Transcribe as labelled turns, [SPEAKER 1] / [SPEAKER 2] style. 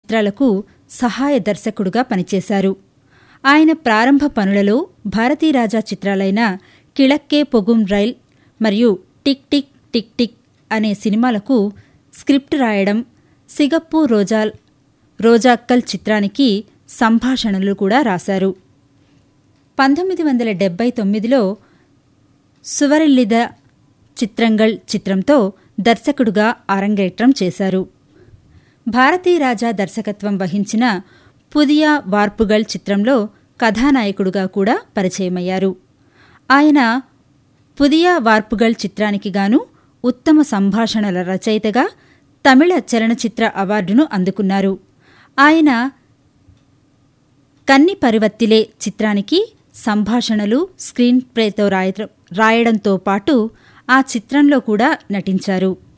[SPEAKER 1] చిత్రాలకు సహాయ దర్శకుడుగా పనిచేశారు ఆయన ప్రారంభ పనులలో భారతీరాజా చిత్రాలైన కిళక్కే పొగుం రైల్ మరియు టిక్ టిక్ టిక్ టిక్ అనే సినిమాలకు స్క్రిప్ట్ రాయడం సిగప్పు రోజాల్ రోజాక్కల్ చిత్రానికి సంభాషణలు కూడా రాశారు పంతొమ్మిది వందల డెబ్బై తొమ్మిదిలో సువరెల్లిద చిత్రంగల్ చిత్రంతో దర్శకుడుగా అరంగేట్రం చేశారు భారతీరాజా దర్శకత్వం వహించిన పుదియ వార్పుగల్ చిత్రంలో కథానాయకుడుగా కూడా పరిచయమయ్యారు ఆయన పుదియ వార్పుగల్ చిత్రానికి గాను ఉత్తమ సంభాషణల రచయితగా తమిళ చలనచిత్ర అవార్డును అందుకున్నారు ఆయన కన్ని పరివత్తిలే చిత్రానికి సంభాషణలు స్క్రీన్ ప్లేతో రాయడంతో పాటు ఆ చిత్రంలో కూడా నటించారు